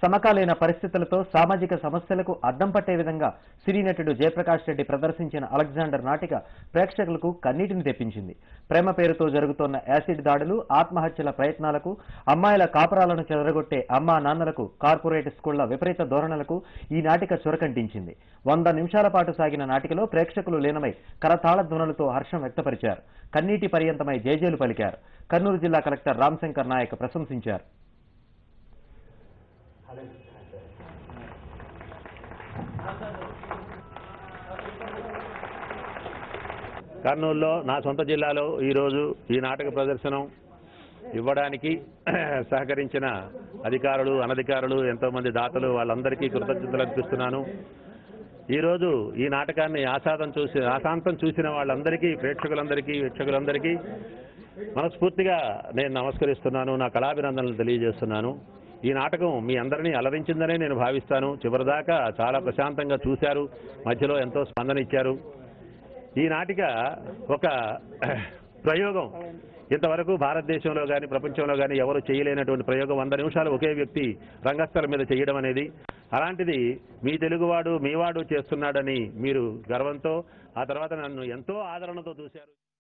సమకాలీన పరిస్థితులతో సామాజిక సమస్యలకు అద్దం పట్టే విధంగా సినీ నటుడు జయప్రకాష్ రెడ్డి ప్రదర్శించిన అలెగ్జాండర్ నాటిక ప్రేక్షకులకు కన్నీటిని తెప్పించింది ప్రేమ పేరుతో జరుగుతోన్న యాసిడ్ దాడులు ఆత్మహత్యల ప్రయత్నాలకు అమ్మాయిల కాపురాలను చెదరగొట్టే అమ్మా నాన్నలకు కార్పొరేట్ స్కూళ్ల విపరీత ధోరణులకు ఈ నాటిక చురకంటించింది వంద నిమిషాల పాటు సాగిన నాటికలో ప్రేక్షకులు లీనమై కరతాళ ధ్వనులతో హర్షం వ్యక్తపరిచారు కన్నీటి పర్యంతమై జేజేలు పలికారు కర్నూలు జిల్లా కలెక్టర్ రామశంకర్ నాయక్ ప్రశంసించారు కర్నూలులో నా సొంత జిల్లాలో ఈరోజు ఈ నాటక ప్రదర్శనం ఇవ్వడానికి సహకరించిన అధికారులు అనధికారులు ఎంతోమంది దాతలు వాళ్ళందరికీ కృతజ్ఞతలు అర్పిస్తున్నాను ఈరోజు ఈ నాటకాన్ని ఆసాదం చూసి ఆశాంతం చూసిన వాళ్ళందరికీ ప్రేక్షకులందరికీ వీక్షకులందరికీ మనస్ఫూర్తిగా నేను నమస్కరిస్తున్నాను నా కళాభినందనలు తెలియజేస్తున్నాను ఈ నాటకం మీ అందరినీ అలరించిందనే నేను భావిస్తాను చివరిదాకా చాలా ప్రశాంతంగా చూశారు మధ్యలో ఎంతో స్పందన ఇచ్చారు ఈ నాటిక ఒక ప్రయోగం ఇంతవరకు భారతదేశంలో కానీ ప్రపంచంలో కానీ ఎవరు చేయలేనటువంటి ప్రయోగం వంద నిమిషాలు ఒకే వ్యక్తి రంగస్థలం మీద చేయడం అనేది అలాంటిది మీ తెలుగువాడు మీవాడు చేస్తున్నాడని మీరు గర్వంతో ఆ తర్వాత నన్ను ఎంతో ఆదరణతో చూశారు